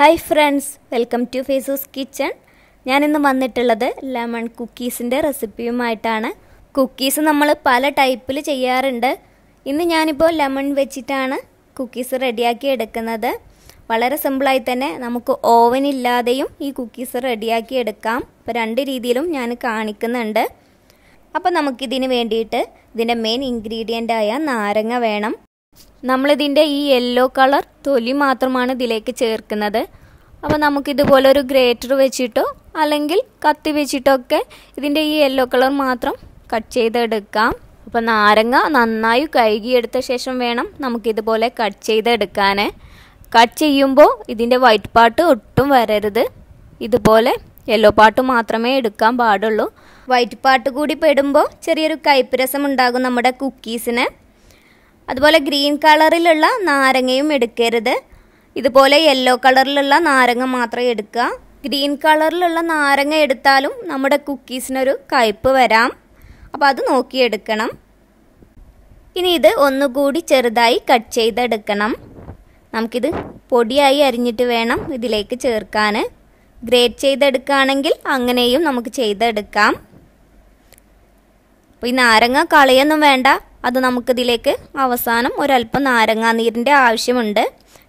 hi friends welcome to ഫേസൂസ് kitchen ഞാനിന്ന് വന്നിട്ടുള്ളത് ലെമൺ കുക്കീസിൻ്റെ റെസിപ്പിയുമായിട്ടാണ് കുക്കീസ് നമ്മൾ പല ടൈപ്പിൽ ചെയ്യാറുണ്ട് ഇന്ന് ഞാനിപ്പോൾ ലെമൺ വെച്ചിട്ടാണ് കുക്കീസ് റെഡിയാക്കി എടുക്കുന്നത് വളരെ സിമ്പിളായി തന്നെ നമുക്ക് ഓവൻ ഇല്ലാതെയും ഈ കുക്കീസ് റെഡിയാക്കി എടുക്കാം ഇപ്പോൾ രണ്ട് രീതിയിലും ഞാൻ കാണിക്കുന്നുണ്ട് അപ്പോൾ നമുക്കിതിന് വേണ്ടിയിട്ട് ഇതിൻ്റെ മെയിൻ ഇൻഗ്രീഡിയൻ്റായ നാരങ്ങ വേണം നമ്മളിതിൻ്റെ ഈ യെല്ലോ കളർ തൊലി മാത്രമാണ് ഇതിലേക്ക് ചേർക്കുന്നത് അപ്പോൾ നമുക്കിതുപോലെ ഒരു ഗ്രേറ്റർ വെച്ചിട്ടോ അല്ലെങ്കിൽ കത്തി വെച്ചിട്ടോ ഒക്കെ ഇതിൻ്റെ ഈ യെല്ലോ കളർ മാത്രം കട്ട് ചെയ്തെടുക്കാം അപ്പോൾ നാരങ്ങ നന്നായി കഴുകിയെടുത്ത ശേഷം വേണം നമുക്കിതുപോലെ കട്ട് ചെയ്തെടുക്കാൻ കട്ട് ചെയ്യുമ്പോൾ ഇതിൻ്റെ വൈറ്റ് പാർട്ട് ഒട്ടും വരരുത് ഇതുപോലെ യെല്ലോ പാർട്ട് മാത്രമേ എടുക്കാൻ പാടുള്ളൂ വൈറ്റ് പാർട്ട് കൂടി പെടുമ്പോൾ ചെറിയൊരു കയ്പ്പ് രസം ഉണ്ടാകും നമ്മുടെ കുക്കീസിന് അതുപോലെ ഗ്രീൻ കളറിലുള്ള നാരങ്ങയും എടുക്കരുത് ഇതുപോലെ യെല്ലോ കളറിലുള്ള നാരങ്ങ മാത്രം എടുക്കുക ഗ്രീൻ കളറിലുള്ള നാരങ്ങ എടുത്താലും നമ്മുടെ കുക്കീസിനൊരു കയ്പ്പ് വരാം അപ്പോൾ അത് നോക്കിയെടുക്കണം ഇനി ഇത് ഒന്നുകൂടി ചെറുതായി കട്ട് ചെയ്തെടുക്കണം നമുക്കിത് പൊടിയായി അരിഞ്ഞിട്ട് വേണം ഇതിലേക്ക് ചേർക്കാൻ ഗ്രേറ്റ് ചെയ്തെടുക്കുകയാണെങ്കിൽ അങ്ങനെയും നമുക്ക് ചെയ്തെടുക്കാം അപ്പോൾ ഈ നാരങ്ങ കളയൊന്നും വേണ്ട അത് നമുക്കിതിലേക്ക് അവസാനം ഒരല്പം നാരങ്ങാ നീരിൻ്റെ ആവശ്യമുണ്ട്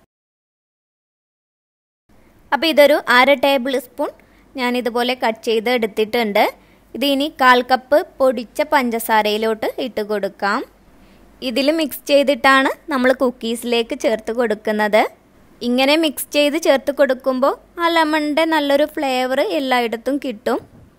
അപ്പോൾ ഇതൊരു അര ടേബിൾ സ്പൂൺ ഞാനിതുപോലെ കട്ട് ചെയ്ത് എടുത്തിട്ടുണ്ട് ഇത് ഇനി കാൽ കപ്പ് പൊടിച്ച പഞ്ചസാരയിലോട്ട് ഇട്ട് കൊടുക്കാം ഇതിൽ മിക്സ് ചെയ്തിട്ടാണ് നമ്മൾ കുക്കീസിലേക്ക് ചേർത്ത് കൊടുക്കുന്നത് ഇങ്ങനെ മിക്സ് ചെയ്ത് ചേർത്ത് കൊടുക്കുമ്പോൾ ആ ലെമണിൻ്റെ നല്ലൊരു ഫ്ലേവർ എല്ലായിടത്തും കിട്ടും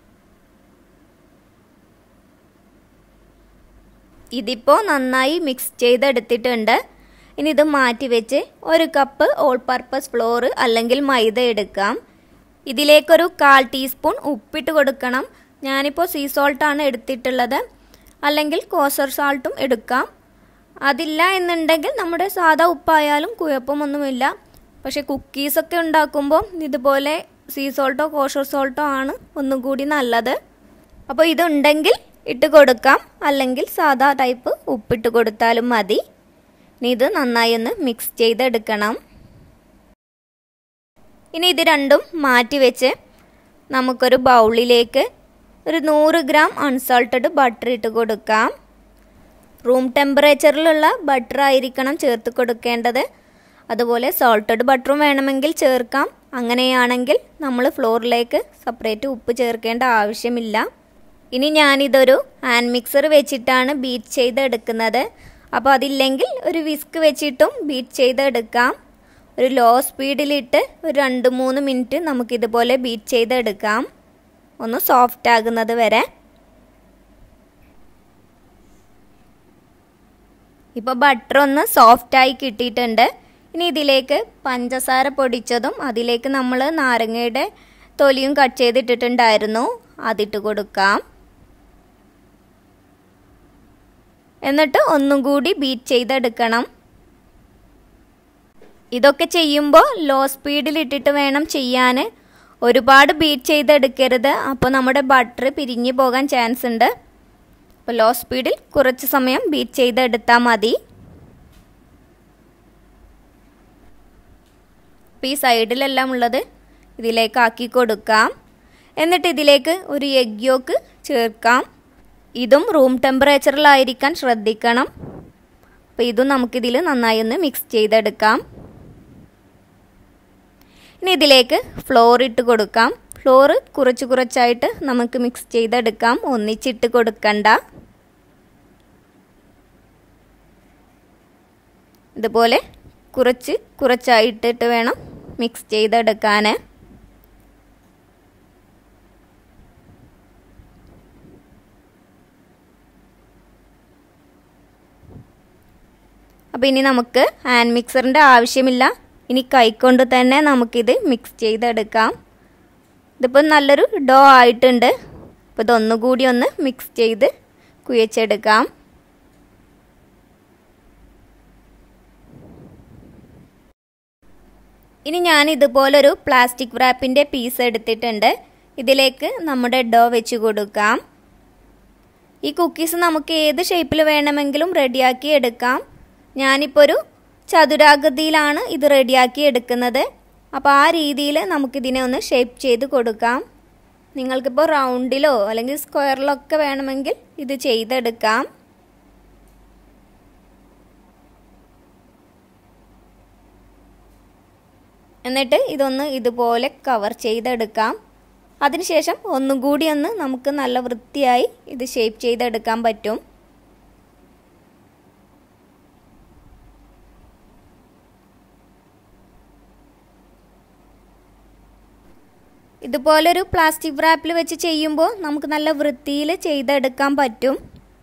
ഇതിപ്പോൾ നന്നായി മിക്സ് ചെയ്തെടുത്തിട്ടുണ്ട് ഇനി ഇത് മാറ്റി വെച്ച് ഒരു കപ്പ് ഓൾ പർപ്പസ് ഫ്ലോർ അല്ലെങ്കിൽ മൈദ എടുക്കാം ഇതിലേക്കൊരു കാൽ ടീസ്പൂൺ ഉപ്പിട്ട് കൊടുക്കണം ഞാനിപ്പോൾ സീ സോൾട്ടാണ് എടുത്തിട്ടുള്ളത് അല്ലെങ്കിൽ കോസർ സാൾട്ടും എടുക്കാം അതില്ല എന്നുണ്ടെങ്കിൽ നമ്മുടെ സാധാ ഉപ്പായാലും കുഴപ്പമൊന്നുമില്ല പക്ഷെ കുക്കീസൊക്കെ ഉണ്ടാക്കുമ്പോൾ ഇതുപോലെ സീ സോൾട്ടോ കോഷർ സോൾട്ടോ ആണ് ഒന്നും കൂടി നല്ലത് അപ്പോൾ ഇതുണ്ടെങ്കിൽ ഇട്ട് കൊടുക്കാം അല്ലെങ്കിൽ സാധാ ടൈപ്പ് ഉപ്പിട്ട് കൊടുത്താലും മതി ഇനി ഇത് നന്നായി ഒന്ന് മിക്സ് ചെയ്തെടുക്കണം ഇനി ഇത് രണ്ടും മാറ്റി വെച്ച് നമുക്കൊരു ബൗളിലേക്ക് ഒരു നൂറ് ഗ്രാം അൺസോൾട്ടഡ് ബട്ടർ ഇട്ട് കൊടുക്കാം റൂം ടെമ്പറേച്ചറിലുള്ള ബട്ടർ ആയിരിക്കണം ചേർത്ത് കൊടുക്കേണ്ടത് അതുപോലെ സോൾട്ടഡ് ബട്ടറും വേണമെങ്കിൽ ചേർക്കാം അങ്ങനെയാണെങ്കിൽ നമ്മൾ ഫ്ലോറിലേക്ക് സെപ്പറേറ്റ് ഉപ്പ് ചേർക്കേണ്ട ആവശ്യമില്ല ഇനി ഞാനിതൊരു ഹാൻഡ് മിക്സർ വെച്ചിട്ടാണ് ബീറ്റ് ചെയ്തെടുക്കുന്നത് അപ്പോൾ അതില്ലെങ്കിൽ ഒരു വിസ്ക് വെച്ചിട്ടും ബീറ്റ് ചെയ്തെടുക്കാം ഒരു ലോ സ്പീഡിലിട്ട് ഒരു രണ്ട് മൂന്ന് മിനിറ്റ് നമുക്കിതുപോലെ ബീറ്റ് ചെയ്തെടുക്കാം ഒന്ന് സോഫ്റ്റ് ആകുന്നത് വരെ ഇപ്പോൾ ബട്ടർ ഒന്ന് സോഫ്റ്റായി കിട്ടിയിട്ടുണ്ട് ഇനി ഇതിലേക്ക് പഞ്ചസാര പൊടിച്ചതും അതിലേക്ക് നമ്മൾ നാരങ്ങയുടെ തൊലിയും കട്ട് ചെയ്തിട്ടിട്ടുണ്ടായിരുന്നു അതിട്ട് കൊടുക്കാം എന്നിട്ട് ഒന്നും കൂടി ബീറ്റ് ചെയ്തെടുക്കണം ഇതൊക്കെ ചെയ്യുമ്പോൾ ലോ സ്പീഡിൽ ഇട്ടിട്ട് വേണം ചെയ്യാൻ ഒരുപാട് ബീറ്റ് ചെയ്തെടുക്കരുത് അപ്പോൾ നമ്മുടെ ബട്ടർ പിരിഞ്ഞു പോകാൻ ചാൻസ് ഉണ്ട് അപ്പോൾ ലോ സ്പീഡിൽ കുറച്ച് സമയം ബീറ്റ് ചെയ്തെടുത്താൽ മതി അപ്പോൾ ഈ സൈഡിലെല്ലാം ഉള്ളത് ഇതിലേക്ക് ആക്കി കൊടുക്കാം എന്നിട്ട് ഇതിലേക്ക് ഒരു എഗ് യോക്ക് ചേർക്കാം ഇതും റൂം ടെമ്പറേച്ചറിലായിരിക്കാൻ ശ്രദ്ധിക്കണം അപ്പോൾ ഇതും നമുക്കിതിൽ നന്നായി ഒന്ന് മിക്സ് ചെയ്തെടുക്കാം ഇനി ഇതിലേക്ക് ഫ്ലോർ ഇട്ട് കൊടുക്കാം ഫ്ലോർ കുറച്ച് കുറച്ചായിട്ട് നമുക്ക് മിക്സ് ചെയ്തെടുക്കാം ഒന്നിച്ചിട്ട് കൊടുക്കണ്ട ഇതുപോലെ കുറച്ച് കുറച്ചായിട്ടിട്ട് വേണം മിക്സ് ചെയ്തെടുക്കാൻ അപ്പോൾ ഇനി നമുക്ക് ഹാൻഡ് മിക്സറിൻ്റെ ആവശ്യമില്ല ഇനി കൈകൊണ്ട് തന്നെ നമുക്കിത് മിക്സ് ചെയ്തെടുക്കാം ഇതിപ്പോൾ നല്ലൊരു ഡോ ആയിട്ടുണ്ട് അപ്പോൾ ഇതൊന്നുകൂടി ഒന്ന് മിക്സ് ചെയ്ത് കുഴച്ചെടുക്കാം ഇനി ഞാൻ ഇതുപോലൊരു പ്ലാസ്റ്റിക് റാപ്പിൻ്റെ പീസ് എടുത്തിട്ടുണ്ട് ഇതിലേക്ക് നമ്മുടെ ഡോ വെച്ച് കൊടുക്കാം ഈ കുക്കീസ് നമുക്ക് ഏത് ഷേപ്പിൽ വേണമെങ്കിലും റെഡിയാക്കി എടുക്കാം ഞാനിപ്പോൾ ഒരു ചതുരാകൃതിയിലാണ് ഇത് റെഡിയാക്കി എടുക്കുന്നത് അപ്പോൾ ആ രീതിയിൽ നമുക്കിതിനെ ഒന്ന് ഷേപ്പ് ചെയ്ത് കൊടുക്കാം നിങ്ങൾക്കിപ്പോൾ റൗണ്ടിലോ അല്ലെങ്കിൽ സ്ക്വയറിലോ ഒക്കെ വേണമെങ്കിൽ ഇത് ചെയ്തെടുക്കാം എന്നിട്ട് ഇതൊന്ന് ഇതുപോലെ കവർ ചെയ്തെടുക്കാം അതിനുശേഷം ഒന്നും കൂടി ഒന്ന് നമുക്ക് നല്ല വൃത്തിയായി ഇത് ഷേപ്പ് ചെയ്തെടുക്കാൻ പറ്റും ഇതുപോലൊരു പ്ലാസ്റ്റിക് റാപ്പിൽ വെച്ച് ചെയ്യുമ്പോൾ നമുക്ക് നല്ല വൃത്തിയിൽ ചെയ്തെടുക്കാൻ പറ്റും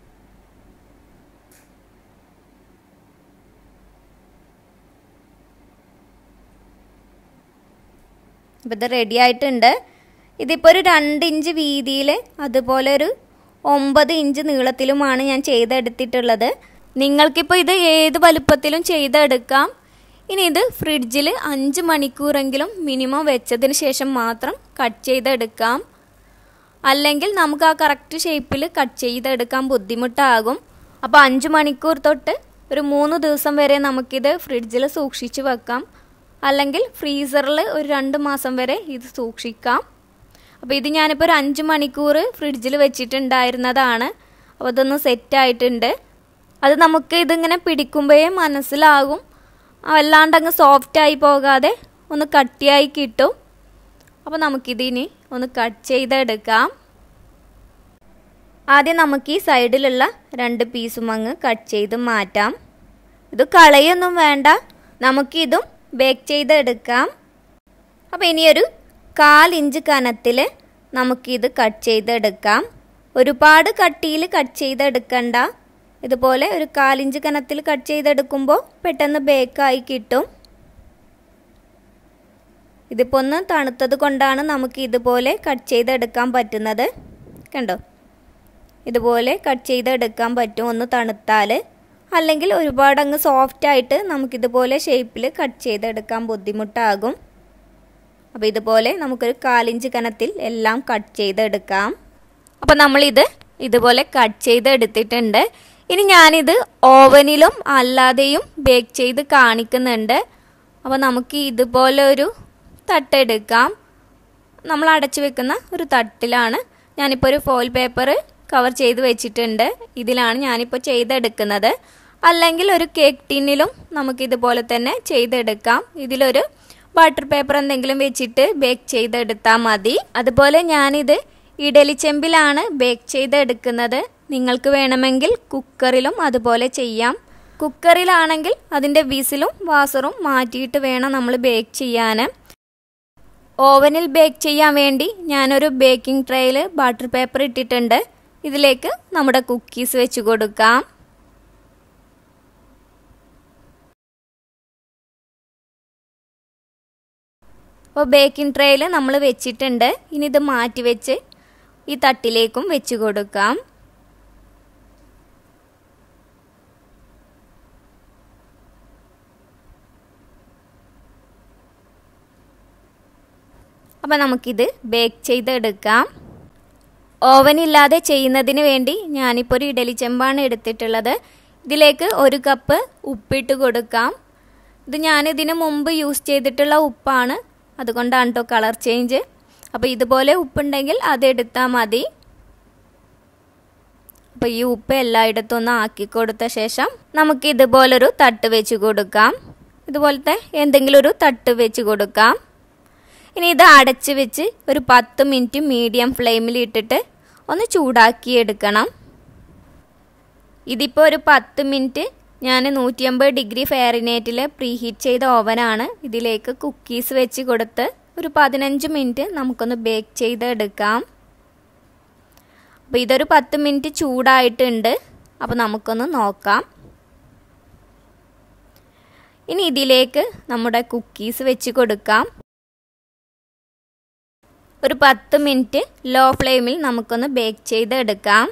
അപ്പോൾ ഇത് റെഡി ആയിട്ടുണ്ട് ഇതിപ്പോൾ ഒരു രണ്ട് ഇഞ്ച് വീതിയിൽ അതുപോലെ ഒരു ഒമ്പത് ഇഞ്ച് നീളത്തിലുമാണ് ഞാൻ ചെയ്തെടുത്തിട്ടുള്ളത് നിങ്ങൾക്കിപ്പോൾ ഇത് ഏത് വലുപ്പത്തിലും ചെയ്തെടുക്കാം ഇനി ഇത് ഫ്രിഡ്ജിൽ അഞ്ച് മണിക്കൂറെങ്കിലും മിനിമം വെച്ചതിന് ശേഷം മാത്രം കട്ട് ചെയ്തെടുക്കാം അല്ലെങ്കിൽ നമുക്ക് ആ കറക്റ്റ് ഷേപ്പിൽ കട്ട് ചെയ്തെടുക്കാൻ ബുദ്ധിമുട്ടാകും അപ്പോൾ അഞ്ച് മണിക്കൂർ തൊട്ട് ഒരു മൂന്ന് ദിവസം വരെ നമുക്കിത് ഫ്രിഡ്ജിൽ സൂക്ഷിച്ച് വെക്കാം അല്ലെങ്കിൽ ഫ്രീസറിൽ ഒരു രണ്ട് മാസം വരെ ഇത് സൂക്ഷിക്കാം അപ്പോൾ ഇത് ഞാനിപ്പോൾ ഒരു അഞ്ച് മണിക്കൂർ ഫ്രിഡ്ജിൽ വെച്ചിട്ടുണ്ടായിരുന്നതാണ് അപ്പോൾ ഇതൊന്ന് സെറ്റായിട്ടുണ്ട് അത് നമുക്ക് ഇതിങ്ങനെ പിടിക്കുമ്പോഴേ മനസ്സിലാകും വല്ലാണ്ട് അങ്ങ് സോഫ്റ്റായി പോകാതെ ഒന്ന് കട്ടിയായി കിട്ടും അപ്പോൾ നമുക്കിതിനി ഒന്ന് കട്ട് ചെയ്തെടുക്കാം ആദ്യം നമുക്ക് ഈ സൈഡിലുള്ള രണ്ട് പീസും അങ്ങ് കട്ട് ചെയ്ത് മാറ്റാം ഇത് കളയൊന്നും വേണ്ട നമുക്കിതും ബേക്ക് ചെയ്തെടുക്കാം അപ്പോൾ ഇനിയൊരു കാൽ ഇഞ്ച് കനത്തിൽ നമുക്കിത് കട്ട് ചെയ്തെടുക്കാം ഒരുപാട് കട്ടിയിൽ കട്ട് ചെയ്തെടുക്കണ്ട ഇതുപോലെ ഒരു കാലിഞ്ച് കനത്തിൽ കട്ട് ചെയ്തെടുക്കുമ്പോൾ പെട്ടെന്ന് ബേക്കായി കിട്ടും ഇതിപ്പോൾ ഒന്ന് തണുത്തത് കൊണ്ടാണ് നമുക്ക് ഇതുപോലെ കട്ട് ചെയ്തെടുക്കാൻ പറ്റുന്നത് കണ്ടോ ഇതുപോലെ കട്ട് ചെയ്തെടുക്കാൻ പറ്റും ഒന്ന് തണുത്താൽ അല്ലെങ്കിൽ ഒരുപാട് അങ്ങ് സോഫ്റ്റ് ആയിട്ട് നമുക്കിതുപോലെ ഷേപ്പിൽ കട്ട് ചെയ്തെടുക്കാൻ ബുദ്ധിമുട്ടാകും അപ്പോൾ ഇതുപോലെ നമുക്കൊരു കാലിഞ്ച് കനത്തിൽ എല്ലാം കട്ട് ചെയ്തെടുക്കാം അപ്പോൾ നമ്മളിത് ഇതുപോലെ കട്ട് ചെയ്തെടുത്തിട്ടുണ്ട് ഇനി ഞാനിത് ഓവനിലും അല്ലാതെയും ബേക്ക് ചെയ്ത് കാണിക്കുന്നുണ്ട് അപ്പോൾ നമുക്ക് ഇതുപോലെ ഒരു തട്ടെടുക്കാം നമ്മൾ അടച്ചു വെക്കുന്ന ഒരു തട്ടിലാണ് ഞാനിപ്പോൾ ഒരു ഫോയിൽ പേപ്പർ കവർ ചെയ്ത് വെച്ചിട്ടുണ്ട് ഇതിലാണ് ഞാനിപ്പോൾ ചെയ്തെടുക്കുന്നത് അല്ലെങ്കിൽ ഒരു കേക്ക് ടിന്നിലും നമുക്കിതുപോലെ തന്നെ ചെയ്തെടുക്കാം ഇതിലൊരു ബട്ടർ പേപ്പർ എന്തെങ്കിലും വെച്ചിട്ട് ബേക്ക് ചെയ്തെടുത്താൽ മതി അതുപോലെ ഞാനിത് ഇഡലിച്ചെമ്പിലാണ് ബേക്ക് ചെയ്തെടുക്കുന്നത് നിങ്ങൾക്ക് വേണമെങ്കിൽ കുക്കറിലും അതുപോലെ ചെയ്യാം കുക്കറിലാണെങ്കിൽ അതിൻ്റെ വിസിലും വാസറും മാറ്റിയിട്ട് വേണം നമ്മൾ ബേക്ക് ചെയ്യാൻ ഓവനിൽ ബേക്ക് ചെയ്യാൻ വേണ്ടി ഞാനൊരു ബേക്കിംഗ് ട്രേയിൽ ബട്ടർ പേപ്പർ ഇട്ടിട്ടുണ്ട് ഇതിലേക്ക് നമ്മുടെ കുക്കീസ് വെച്ച് കൊടുക്കാം അപ്പോൾ ബേക്കിംഗ് ട്രേയിൽ നമ്മൾ വെച്ചിട്ടുണ്ട് ഇനി ഇത് മാറ്റി വെച്ച് ഈ തട്ടിലേക്കും വെച്ച് കൊടുക്കാം അപ്പോൾ നമുക്കിത് ബേക്ക് ചെയ്തെടുക്കാം ഓവനില്ലാതെ ചെയ്യുന്നതിന് വേണ്ടി ഞാനിപ്പോൾ ഒരു ഇഡലി ചെമ്പാണ് എടുത്തിട്ടുള്ളത് ഇതിലേക്ക് ഒരു കപ്പ് ഉപ്പിട്ട് കൊടുക്കാം ഇത് ഞാനിതിന് മുമ്പ് യൂസ് ചെയ്തിട്ടുള്ള ഉപ്പാണ് അതുകൊണ്ടാണ് കേട്ടോ കളർ ചേഞ്ച് അപ്പോൾ ഇതുപോലെ ഉപ്പുണ്ടെങ്കിൽ അതെടുത്താൽ മതി അപ്പോൾ ഈ ഉപ്പ് എല്ലായിടത്തും ഒന്ന് ആക്കി കൊടുത്ത ശേഷം നമുക്ക് ഇതുപോലൊരു തട്ട് വെച്ച് കൊടുക്കാം ഇതുപോലത്തെ എന്തെങ്കിലും ഒരു തട്ട് വെച്ച് കൊടുക്കാം ഇനി ഇത് അടച്ച് വെച്ച് ഒരു പത്ത് മിനിറ്റ് മീഡിയം ഫ്ലെയിമിൽ ഇട്ടിട്ട് ഒന്ന് ചൂടാക്കി എടുക്കണം ഇതിപ്പോൾ ഒരു പത്ത് മിനിറ്റ് ഞാൻ നൂറ്റി അമ്പത് ഡിഗ്രി ഫെയറിനേറ്റിൽ പ്രീഹീറ്റ് ചെയ്ത ഓവനാണ് ഇതിലേക്ക് കുക്കീസ് വെച്ച് കൊടുത്ത് ഒരു പതിനഞ്ച് മിനിറ്റ് നമുക്കൊന്ന് ബേക്ക് ചെയ്തെടുക്കാം അപ്പോൾ ഇതൊരു പത്ത് മിനിറ്റ് ചൂടായിട്ടുണ്ട് അപ്പോൾ നമുക്കൊന്ന് നോക്കാം ഇനി ഇതിലേക്ക് നമ്മുടെ കുക്കീസ് വെച്ച് കൊടുക്കാം ഒരു പത്ത് മിനിറ്റ് ലോ ഫ്ലെയിമിൽ നമുക്കൊന്ന് ബേക്ക് ചെയ്തെടുക്കാം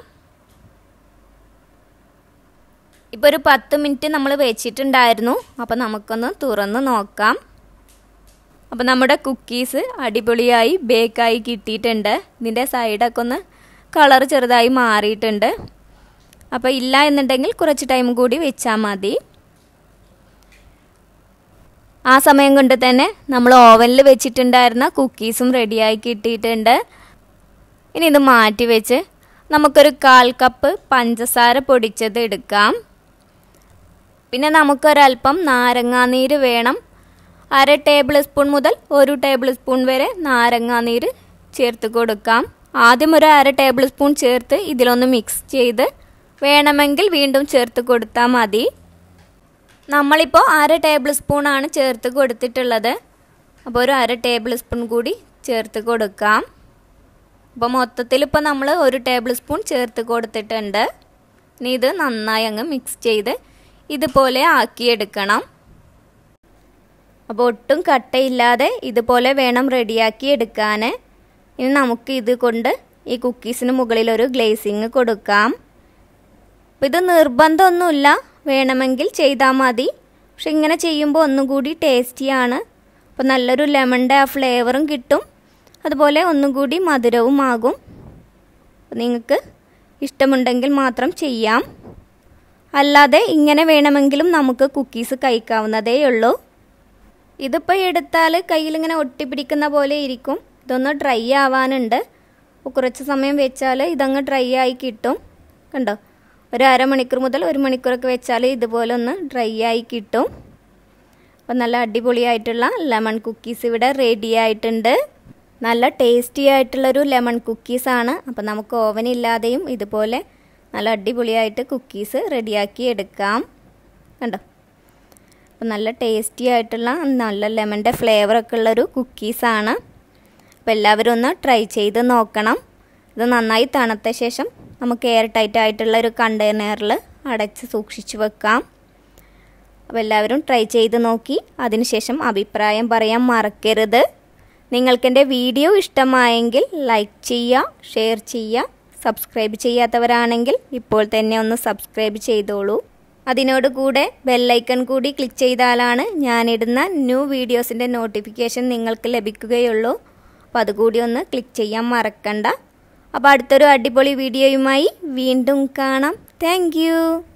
ഇപ്പോൾ ഒരു പത്ത് മിനിറ്റ് നമ്മൾ വെച്ചിട്ടുണ്ടായിരുന്നു അപ്പോൾ നമുക്കൊന്ന് തുറന്ന് നോക്കാം അപ്പോൾ നമ്മുടെ കുക്കീസ് അടിപൊളിയായി ബേക്കായി കിട്ടിയിട്ടുണ്ട് ഇതിൻ്റെ സൈഡൊക്കെ ഒന്ന് കളർ ചെറുതായി മാറിയിട്ടുണ്ട് അപ്പോൾ ഇല്ല എന്നുണ്ടെങ്കിൽ കുറച്ച് ടൈം കൂടി വെച്ചാൽ മതി ആ സമയം കൊണ്ട് തന്നെ നമ്മൾ ഓവനിൽ വെച്ചിട്ടുണ്ടായിരുന്ന കുക്കീസും റെഡിയായി കിട്ടിയിട്ടുണ്ട് ഇനി ഇത് മാറ്റി വെച്ച് നമുക്കൊരു കാൽ കപ്പ് പഞ്ചസാര പൊടിച്ചത് എടുക്കാം പിന്നെ നമുക്കൊരല്പം നാരങ്ങാനീര് വേണം അര ടേബിൾ സ്പൂൺ മുതൽ ഒരു ടേബിൾ സ്പൂൺ വരെ നാരങ്ങാനീര് ചേർത്ത് കൊടുക്കാം ആദ്യം ഒരു അര ടേബിൾ സ്പൂൺ ചേർത്ത് ഇതിലൊന്ന് മിക്സ് ചെയ്ത് വേണമെങ്കിൽ വീണ്ടും ചേർത്ത് കൊടുത്താൽ മതി നമ്മളിപ്പോൾ അര ടേബിൾ സ്പൂണാണ് ചേർത്ത് കൊടുത്തിട്ടുള്ളത് അപ്പോൾ ഒരു അര ടേബിൾ സ്പൂൺ കൂടി ചേർത്ത് കൊടുക്കാം അപ്പോൾ മൊത്തത്തിൽ ഇപ്പോൾ നമ്മൾ ഒരു ടേബിൾ സ്പൂൺ ചേർത്ത് കൊടുത്തിട്ടുണ്ട് ഇനി ഇത് നന്നായി അങ്ങ് മിക്സ് ചെയ്ത് ഇതുപോലെ ആക്കിയെടുക്കണം അപ്പോൾ ഒട്ടും കട്ടയില്ലാതെ ഇതുപോലെ വേണം റെഡിയാക്കി എടുക്കാൻ ഇനി നമുക്ക് ഇത് കൊണ്ട് ഈ കുക്കീസിന് മുകളിൽ ഒരു ഗ്ലേസിങ് കൊടുക്കാം അപ്പോൾ ഇത് നിർബന്ധമൊന്നുമില്ല വേണമെങ്കിൽ ചെയ്താൽ മതി പക്ഷെ ഇങ്ങനെ ചെയ്യുമ്പോൾ ഒന്നും കൂടി ടേസ്റ്റിയാണ് അപ്പോൾ നല്ലൊരു ലെമണിൻ്റെ ആ ഫ്ലേവറും കിട്ടും അതുപോലെ ഒന്നും കൂടി മധുരവും ആകും നിങ്ങൾക്ക് ഇഷ്ടമുണ്ടെങ്കിൽ മാത്രം ചെയ്യാം അല്ലാതെ ഇങ്ങനെ വേണമെങ്കിലും നമുക്ക് കുക്കീസ് കഴിക്കാവുന്നതേ ഉള്ളൂ ഇതിപ്പോൾ എടുത്താൽ കയ്യിലിങ്ങനെ ഒട്ടിപ്പിടിക്കുന്ന പോലെ ഇരിക്കും ഇതൊന്ന് ഡ്രൈ ആവാനുണ്ട് അപ്പോൾ കുറച്ച് സമയം വെച്ചാൽ ഇതങ്ങ് ഡ്രൈ ആയി കിട്ടും കണ്ടോ ഒരു അരമണിക്കൂർ മുതൽ ഒരു മണിക്കൂറൊക്കെ വെച്ചാൽ ഇതുപോലെ ഒന്ന് ഡ്രൈ ആയി കിട്ടും അപ്പോൾ നല്ല അടിപൊളിയായിട്ടുള്ള ലെമൺ കുക്കീസ് ഇവിടെ റെഡി ആയിട്ടുണ്ട് നല്ല ടേസ്റ്റി ആയിട്ടുള്ളൊരു ലെമൺ കുക്കീസാണ് അപ്പോൾ നമുക്ക് ഓവൻ ഇല്ലാതെയും ഇതുപോലെ നല്ല അടിപൊളിയായിട്ട് കുക്കീസ് റെഡിയാക്കി എടുക്കാം കണ്ടോ അപ്പോൾ നല്ല ടേസ്റ്റി ആയിട്ടുള്ള നല്ല ലെമണിൻ്റെ ഫ്ലേവറൊക്കെ ഉള്ളൊരു കുക്കീസാണ് അപ്പോൾ എല്ലാവരും ഒന്ന് ട്രൈ ചെയ്ത് നോക്കണം ഇത് നന്നായി തണുത്ത ശേഷം നമുക്ക് എയർ ടൈറ്റ് ആയിട്ടുള്ള ഒരു കണ്ടെയ്നറിൽ അടച്ച് സൂക്ഷിച്ച് വെക്കാം അപ്പോൾ എല്ലാവരും ട്രൈ ചെയ്ത് നോക്കി അതിനുശേഷം അഭിപ്രായം പറയാൻ മറക്കരുത് നിങ്ങൾക്കെൻ്റെ വീഡിയോ ഇഷ്ടമായെങ്കിൽ ലൈക്ക് ചെയ്യുക ഷെയർ ചെയ്യുക സബ്സ്ക്രൈബ് ചെയ്യാത്തവരാണെങ്കിൽ ഇപ്പോൾ തന്നെ ഒന്ന് സബ്സ്ക്രൈബ് ചെയ്തോളൂ അതിനോട് കൂടെ ബെല്ലൈക്കൺ കൂടി ക്ലിക്ക് ചെയ്താലാണ് ഞാനിടുന്ന ന്യൂ വീഡിയോസിൻ്റെ നോട്ടിഫിക്കേഷൻ നിങ്ങൾക്ക് ലഭിക്കുകയുള്ളൂ അപ്പോൾ അതുകൂടി ഒന്ന് ക്ലിക്ക് ചെയ്യാൻ മറക്കണ്ട അപ്പോൾ അടുത്തൊരു അടിപൊളി വീഡിയോയുമായി വീണ്ടും കാണാം താങ്ക്